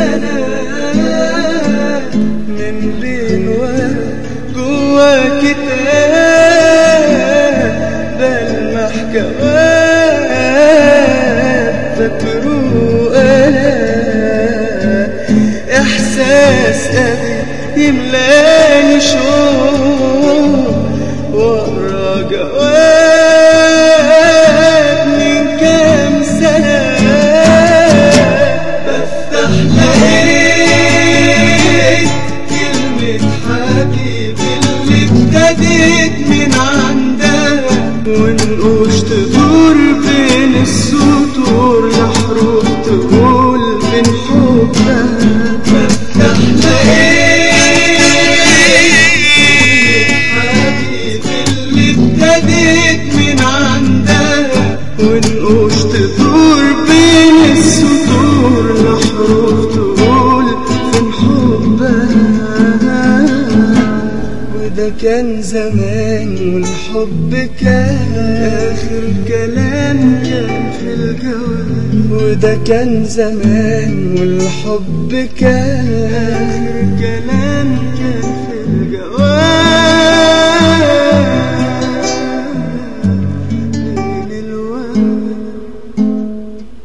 سنة من بين ورق جوا كتاب بلمح جواب فاكره أنا إحساس قوي يملاني شوق وأقرا جواب من كام سنة بفتح لقيت كلمة حبيبي اللي ابتديت من عندها ونقوش تدور بين السطور لحروف تقول من حبها بفتح لقيت حبيبي اللي ابتديت من عندها ونقوش تدور بين السطور لحروف تقول من حبها وده كان زمان والحب كان آخر كلام كان في الجواب وده كان زمان والحب كان آخر كلام كان في الجواب ليل الواد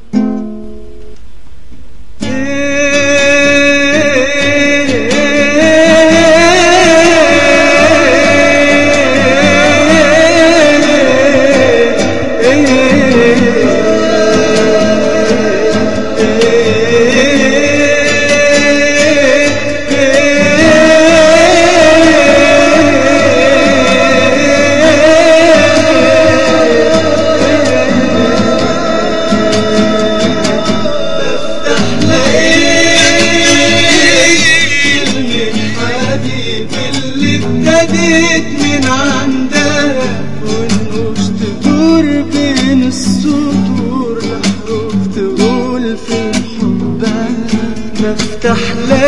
ابتديت من عندها ونقوش تدور بين السطور لحروف تقول في حبها بفتح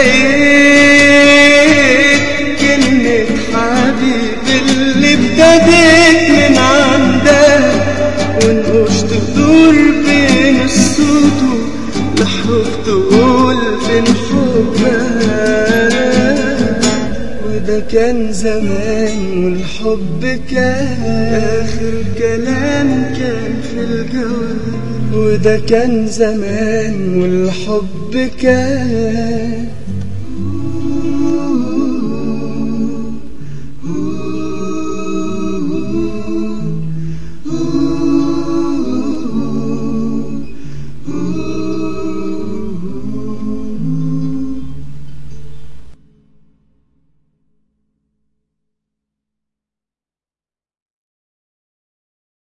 لقيت كلمة حبيبي اللي ابتديت من عندها ونقوش تدور بين السطور لحروف تقول في حبها وده كان زمان والحب كان آخر كلام كان في الجواب وده كان زمان والحب كان